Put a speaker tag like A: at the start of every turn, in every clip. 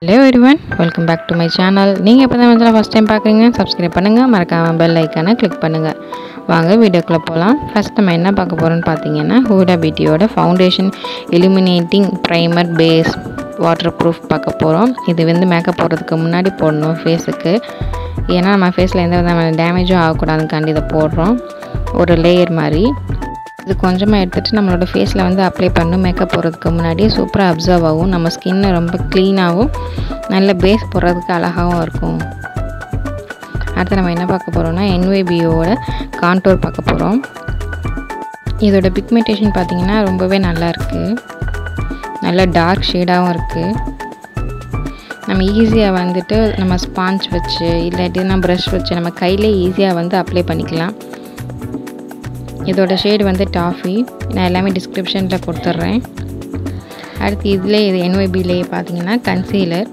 A: hello everyone welcome back to my channel நீங்கள் இப்போ தான் வந்து ஃபஸ்ட் டைம் பார்க்குறீங்க சப்ஸ்கிரைப் பண்ணுங்கள் மறக்காமல் பெல் ஐக்கானை கிளிக் பண்ணுங்கள் வாங்க வீடியோக்குள்ளே போகலாம் ஃபஸ்ட் நம்ம என்ன பார்க்க போகிறோம்னு பார்த்தீங்கன்னா ஹூடா பியூட்டியோட foundation illuminating primer base waterproof பார்க்க போகிறோம் இது வந்து மேக்கப் போடுறதுக்கு முன்னாடி போடணும் ஃபேஸுக்கு ஏன்னா நம்ம ஃபேஸில் எந்த விதமான டேமேஜும் ஆகக்கூடாதுக்காண்டி இதை போடுறோம் ஒரு லேயர் மாதிரி இது கொஞ்சமாக எடுத்துகிட்டு நம்மளோட ஃபேஸில் வந்து அப்ளை பண்ணும் மேக்கப் போடுறதுக்கு முன்னாடி சூப்பராக அப்சர்வ் ஆகும் நம்ம ஸ்கின்னை ரொம்ப க்ளீனாகவும் நல்ல பேஸ் போடுறதுக்கு அழகாகவும் இருக்கும் அடுத்து நம்ம என்ன பார்க்க போகிறோம்னா என்ஒய்பியோட கான்டோர் பார்க்க போகிறோம் இதோட பிக்மெண்டேஷன் பார்த்திங்கன்னா ரொம்பவே நல்லா இருக்குது நல்ல டார்க் ஷேடாகவும் இருக்குது நம்ம ஈஸியாக வந்துட்டு நம்ம ஸ்பாஞ்ச் வச்சு இல்லாட்டினா ப்ரஷ் வச்சு நம்ம கையிலே ஈஸியாக வந்து அப்ளை பண்ணிக்கலாம் இதோட ஷேடு வந்து டாஃபி நான் எல்லாமே டிஸ்கிரிப்ஷனில் கொடுத்துட்றேன் அடுத்து இதில் இது என்ஒய்பிலேயே பார்த்தீங்கன்னா கன்சீலர்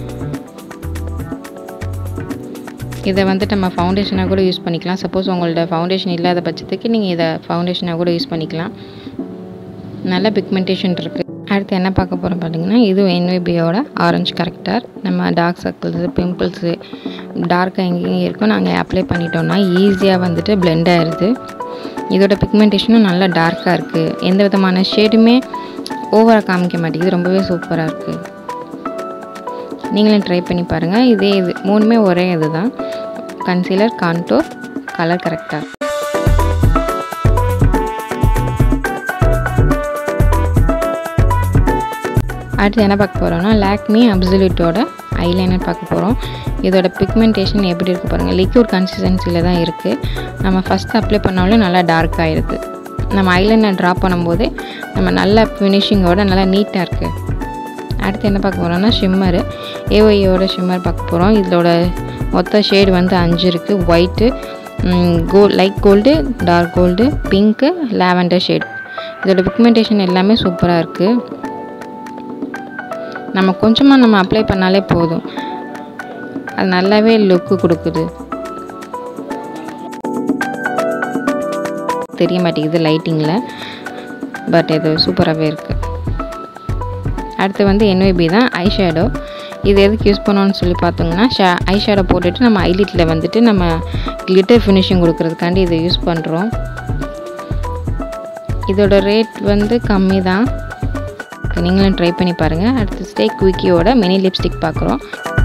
A: இதை வந்துட்டு நம்ம ஃபவுண்டேஷனாக கூட யூஸ் பண்ணிக்கலாம் சப்போஸ் உங்களோட ஃபவுண்டேஷன் இல்லாத பட்சத்துக்கு நீங்கள் இதை ஃபவுண்டேஷனாக கூட யூஸ் பண்ணிக்கலாம் நல்ல பிக்மெண்டேஷன் இருக்குது அடுத்து என்ன பார்க்க போகிறோம் பார்த்தீங்கன்னா இதுவும் என்விபியோட ஆரஞ்சு கரெக்டர் நம்ம டார்க் சர்க்கிள்ஸு பிம்பிள்ஸு டார்க்காக எங்கேயும் இருக்கும் நாங்கள் அப்ளை பண்ணிட்டோம்னா ஈஸியாக வந்துட்டு பிளெண்ட் ஆயிடுது இதோட பிக்மெண்டேஷனும் நல்லா டார்க்காக இருக்குது எந்த விதமான ஷேடுமே ஓவராக காமிக்க மாட்டேங்குது ரொம்பவே சூப்பராக இருக்குது நீங்களும் ட்ரை பண்ணி பாருங்கள் இதே இது மூணுமே ஒரே இது தான் கன்சீலர் கான்டோர் கலர் கரெக்டாக அடுத்து என்ன பார்க்க போகிறோம்னா லாக்மி அப்சல்யூட்டோட ஐலைனர் பார்க்க போகிறோம் இதோட பிக்மெண்டேஷன் எப்படி இருக்குது பாருங்கள் லிக்யூட் கன்சிஸ்டன்சியில் தான் இருக்குது நம்ம ஃபஸ்ட் அப்ளை பண்ணாலும் நல்லா டார்க் ஆகிருக்கு நம்ம ஐலைனர் ட்ராப் பண்ணும்போது நம்ம நல்ல ஃபினிஷிங்கோட நல்லா நீட்டாக இருக்குது அடுத்து என்ன பார்க்க போகிறோம்னா ஷிம்மரு ஏஒய்யோட ஷிம்மர் பார்க்க போகிறோம் இதோட மொத்த ஷேடு வந்து அஞ்சு இருக்குது ஒயிட்டு கோ light gold dark gold pink lavender shade இதோட பிக்மெண்டேஷன் எல்லாமே சூப்பராக இருக்குது நம்ம கொஞ்சமாக நம்ம அப்ளை பண்ணாலே போதும் அது நல்லாவே லுக்கு கொடுக்குது தெரிய மாட்டேங்குது லைட்டிங்கில் பட் இது சூப்பராகவே இருக்குது அடுத்து வந்து என்ஒய்பி தான் ஐ ஷேடோ இது எதுக்கு யூஸ் பண்ணோன்னு சொல்லி பார்த்தோங்கன்னா ஷே ஐ ஷேடோ போட்டுட்டு நம்ம ஐலிட்டில் வந்துட்டு நம்ம கிளிட்டர் ஃபினிஷிங் கொடுக்கறதுக்காண்டி இதை யூஸ் பண்ணுறோம் இதோட ரேட் வந்து கம்மி தான் நீங்களும் ட்ரை பண்ணி பாருங்கள் அடுத்து ஸ்டே குவிக்கியோட மினி லிப்ஸ்டிக் பார்க்குறோம்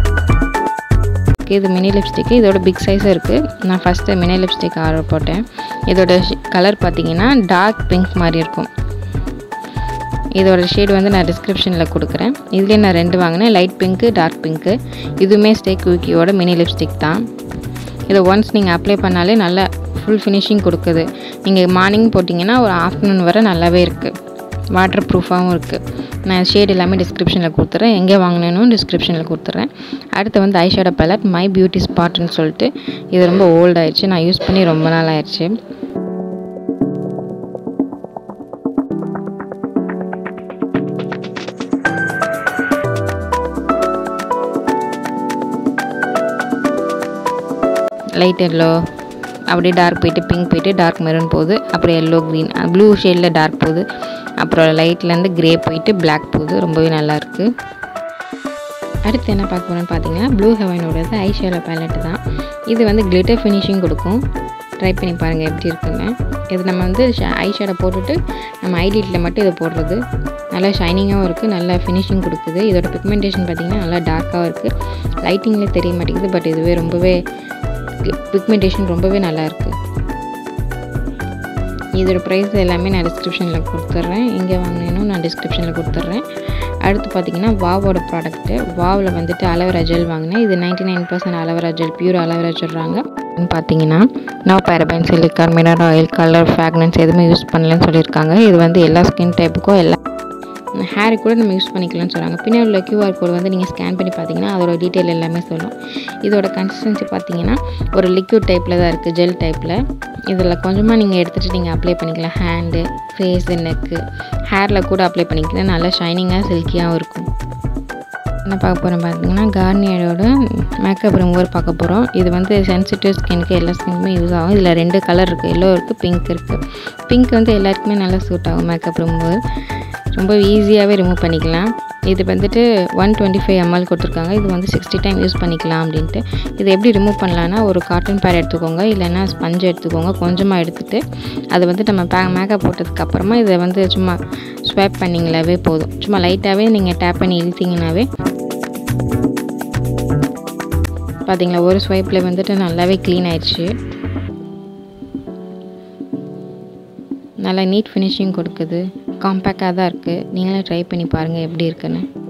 A: இது மினி லிப்ஸ்டிக்கு இதோட பிக் சைஸும் இருக்குது நான் ஃபஸ்ட்டு மினி லிப்ஸ்டிக் ஆர்டர் போட்டேன் இதோட கலர் பார்த்தீங்கன்னா டார்க் பிங்க் மாதிரி இருக்கும் இதோட ஷேடு வந்து நான் டிஸ்கிரிப்ஷனில் கொடுக்குறேன் இதுலேயே நான் ரெண்டு வாங்கினேன் லைட் பிங்க்கு டார்க் பிங்க்கு இதுவுமே ஸ்டே குவிக்கியோட மினி லிப்ஸ்டிக் தான் இதை ஒன்ஸ் நீங்கள் அப்ளை பண்ணாலே நல்லா ஃபுல் ஃபினிஷிங் கொடுக்குது நீங்கள் மார்னிங் போட்டிங்கன்னா ஒரு ஆஃப்டர்நூன் வரை நல்லாவே இருக்குது வாட்டர் ப்ரூஃபாகவும் இருக்குது நான் ஷேட் எல்லாமே டிஸ்கிரிப்ஷனில் கொடுத்துட்றேன் எங்கே வாங்கினேனும் டிஸ்கிரிப்ஷனில் கொடுத்துட்றேன் அடுத்து வந்து ஐஷேடோ பேலட் மை பியூட்டி ஸ்பாட்னு சொல்லிட்டு இது ரொம்ப ஓல்ட் ஆயிடுச்சு நான் யூஸ் பண்ணி ரொம்ப நாள் ஆயிடுச்சு லைட் எல்லோ அப்படியே டார்க் போயிட்டு பிங்க் போயிட்டு டார்க் மெரூன் போகுது அப்புறம் எல்லோ க்ரீன் ப்ளூ ஷேடில் டார்க் போகுது அப்புறம் லைட்லேருந்து க்ரே போயிட்டு பிளாக் போகுது ரொம்பவே நல்லாயிருக்கு அடுத்து என்ன பார்க்க போகிறோன்னு பார்த்தீங்கன்னா ப்ளூ ஹெவனோடது ஐஷேடோ பேலட்டு தான் இது வந்து கிளிட்டர் ஃபினிஷிங் கொடுக்கும் ட்ரை பண்ணி பாருங்கள் எப்படி இருக்குன்னு இது நம்ம வந்து ஐ ஷேடை போட்டுட்டு நம்ம ஐலிட்டில் மட்டும் இதை போடுறது நல்லா ஷைனிங்காகவும் இருக்குது நல்லா ஃபினிஷிங் கொடுக்குது இதோட பிக்மெண்டேஷன் பார்த்திங்கன்னா நல்லா டார்க்காகவும் இருக்குது லைட்டிங்லேயே தெரிய மாட்டேங்குது பட் இதுவே ரொம்பவே பிக்மெண்டேஷன் ரொம்பவே நல்லா இருக்குது இதோட ப்ரைஸ் எல்லாமே நான் டிஸ்கிரிப்ஷனில் கொடுத்துட்றேன் எங்கே வாங்கினேனும் நான் டிஸ்கிரிப்ஷனில் கொடுத்துட்றேன் அடுத்து பார்த்தீங்கன்னா வாவோட ப்ராடக்ட்டு வாவில் வந்துட்டு அலவரா ஜெல் வாங்கினேன் இது ninety nine percent aloe vera gel pure aloe vera சொல்கிறாங்க பார்த்தீங்கன்னா no paraben silicone mineral oil colour fragrance எதுவுமே யூஸ் பண்ணலன்னு சொல்லியிருக்காங்க இது வந்து எல்லா ஸ்கின் டைப்புக்கும் எல்லா ஹேரு கூட நம்ம யூஸ் பண்ணிக்கலாம்னு சொல்கிறாங்க பின்னாடி உள்ள கியூஆர் கோடு வந்து நீங்கள் ஸ்கேன் பண்ணி பார்த்தீங்கன்னா அதோட டீட்டெயில் எல்லாமே சொல்லும் இதோட கன்சிஸ்டன்சி பார்த்தீங்கன்னா ஒரு லிக்யூட் டைப்பில் தான் இருக்குது ஜெல் டைப்பில் இதில் கொஞ்சமாக நீங்கள் எடுத்துகிட்டு நீங்கள் அப்ளை பண்ணிக்கலாம் ஹேண்டு ஃபேஸு நெக்கு ஹேரில் கூட அப்ளை பண்ணிக்கலாம் நல்லா ஷைனிங்காக சில்கியாகவும் இருக்கும் என்ன பார்க்க போகிறோம் பார்த்தீங்கன்னா கார்னியரோட மேக்கப் ரிமூவர் பார்க்க போகிறோம் இது வந்து சென்சிட்டிவ் ஸ்கின்க்கு எல்லா ஸ்கின்க்குமே யூஸ் ஆகும் இதில் ரெண்டு கலர் இருக்குது எல்லோ இருக்குது பிங்க் இருக்குது பிங்க் வந்து எல்லாருக்குமே நல்லா சூட் ஆகும் மேக்கப் ரிமூவர் ரொம்ப ஈஸியாகவே ரிமூவ் பண்ணிக்கலாம் இது வந்துட்டு ஒன் டுவெண்ட்டி ஃபைவ் எம்எல் கொடுத்துருக்காங்க இது வந்து சிக்ஸ்டி டைம் யூஸ் பண்ணிக்கலாம் அப்படின்ட்டு இது எப்படி ரிமூவ் பண்ணலான்னா ஒரு காட்டன் பேட் எடுத்துக்கோங்க இல்லைன்னா ஸ்பஞ்ச் எடுத்துக்கோங்க கொஞ்சமாக எடுத்துகிட்டு அதை வந்து நம்ம பே மேக்கப் போட்டதுக்கப்புறமா இதை வந்து சும்மா ஸ்வைப் பண்ணிங்களாவே போதும் சும்மா லைட்டாகவே நீங்கள் டேப் பண்ணி இழுத்தீங்கன்னாவே பார்த்தீங்களா ஒரு ஸ்வைப்பில் வந்துட்டு நல்லாவே க்ளீன் ஆயிடுச்சு நல்லா நீட் ஃபினிஷிங் கொடுக்குது காம்பேக்டாக தான் இருக்குது நீங்களே ட்ரை பண்ணி பாருங்கள் எப்படி இருக்குன்னு